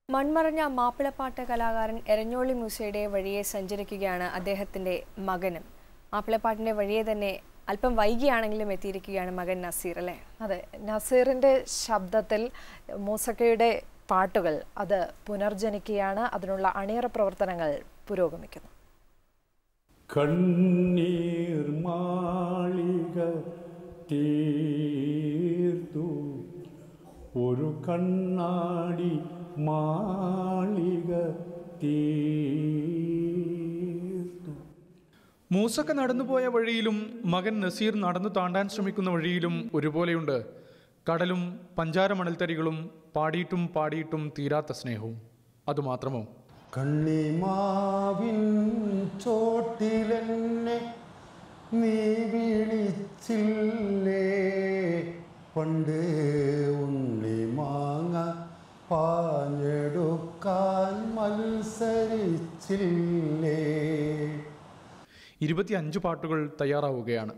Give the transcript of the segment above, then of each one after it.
മൺമറഞ്ഞ മാപ്പിളപ്പാട്ട് കലാകാരൻ എരഞ്ഞോളി മൂസയുടെ വഴിയെ സഞ്ചരിക്കുകയാണ് അദ്ദേഹത്തിന്റെ മകനും മാപ്പിളപ്പാട്ടിന്റെ വഴിയെ തന്നെ അല്പം വൈകിയാണെങ്കിലും എത്തിയിരിക്കുകയാണ് മകൻ നസീർ അല്ലേ അതെ നസീറിൻ്റെ ശബ്ദത്തിൽ മൂസക്കയുടെ പാട്ടുകൾ അത് പുനർജനിക്കുകയാണ് അതിനുള്ള അണിയറ പ്രവർത്തനങ്ങൾ പുരോഗമിക്കുന്നു കണ്ണീർ മാളിക തീർത്തു ഒരു കണ്ണാടി മാളിക തീർത്തു മൂസക്ക നടന്നുപോയ വഴിയിലും മകൻ നസീർ നടന്നു താണ്ടാൻ ശ്രമിക്കുന്ന വഴിയിലും ഒരുപോലെയുണ്ട് കടലും പഞ്ചാര മണൽത്തരികളും പാടിയിട്ടും പാടിയിട്ടും തീരാത്ത സ്നേഹവും അതുമാത്രമോ കണ്ണിമാവിൻ ചോട്ടിലെന്നെ നീ വിളിച്ചില്ലേ പണ്ട് ഉണ്ണി മാങ്ങ പാഞ്ഞെടുക്കാൻ മത്സരിച്ചില്ലേ ഇരുപത്തിയഞ്ച് പാട്ടുകൾ തയ്യാറാവുകയാണ്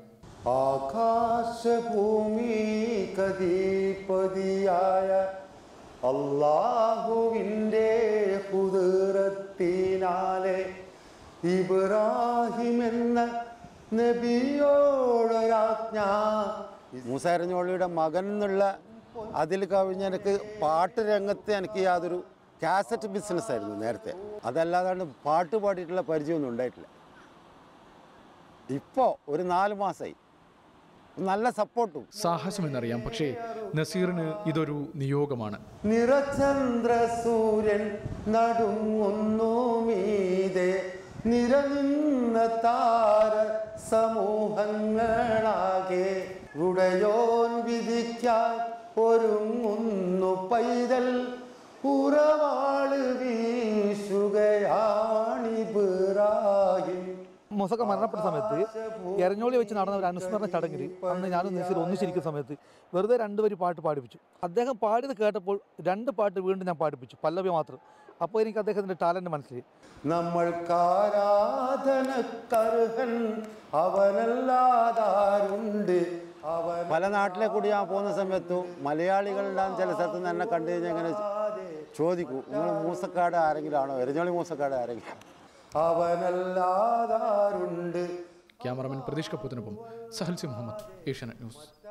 ആകാശഭൂമി കതീപതിയായ അള്ളാഹുവിൻ്റെ കുതിരത്തിനാലെ ഇബ്രാഹിം എന്ന നബിയോടൊരാജ്ഞ മൂസാരഞ്ഞോളിയുടെ മകൻ എന്നുള്ള അതിൽ കവിഞ്ഞ് എനിക്ക് പാട്ട് രംഗത്ത് എനിക്ക് യാതൊരു കാസറ്റ് ബിസിനസ് ആയിരുന്നു നേരത്തെ അതല്ലാതെ പാട്ട് പാടിയിട്ടുള്ള പരിചയമൊന്നും ഉണ്ടായിട്ടില്ല ഇപ്പോൾ ഒരു നാല് മാസമായി നല്ല സപ്പോർട്ടും സാഹസമെന്നറിയാം പക്ഷേ നസീറിന് ഇതൊരു നിയോഗമാണ് നിറചന്ദ്ര സൂര്യൻ നടുങ്ങുന്നു മീതെ നിറനിന്ന താര സമൂഹങ്ങളാകെ ഉടയോൻ വിധിക്കാൻ ഒരുങ്ങുന്നു പൈതൽ ഉറവാള് വീശുകയാണിബിറാഹിം മൂസക്ക മരണപ്പെട്ട സമയത്ത് എരഞ്ഞോളി വെച്ച് നടന്ന ഒരു അനുസ്മരണ ചടങ്ങിൽ അന്ന് ഞാനും നസീർ ഒന്നിച്ചിരിക്കുന്ന സമയത്ത് വെറുതെ രണ്ടുപേര് പാട്ട് പാടിപ്പിച്ചു അദ്ദേഹം പാടിയത് കേട്ടപ്പോൾ രണ്ട് പാട്ട് വീണ്ടും ഞാൻ പാടിപ്പിച്ചു പല്ലവി മാത്രം അപ്പോൾ എനിക്ക് അദ്ദേഹത്തിൻ്റെ ടാലൻറ്റ് മനസ്സിലായി നമ്മൾക്കാരാധനക്കർഹൻ അവനല്ലാതാരുണ്ട് അവൻ പല നാട്ടിലെ കൂടി ഞാൻ പോകുന്ന സമയത്തും മലയാളികളുടെ ചില സ്ഥലത്ത് നിന്ന് എന്നെ കണ്ടു കഴിഞ്ഞാൽ ഇങ്ങനെ ചോദിക്കൂ നിങ്ങൾ മൂസക്കാട് ആരെങ്കിലും ആണോ എരഞ്ഞോളി മൂസക്കാട് ആരെങ്കിലും അവനല്ലാതാരുണ്ട് ക്യാമറമാൻ പ്രതീഷ് കപ്പൂത്തിനൊപ്പം സഹൽസി മുഹമ്മദ് ഏഷ്യാനെറ്റ് ന്യൂസ്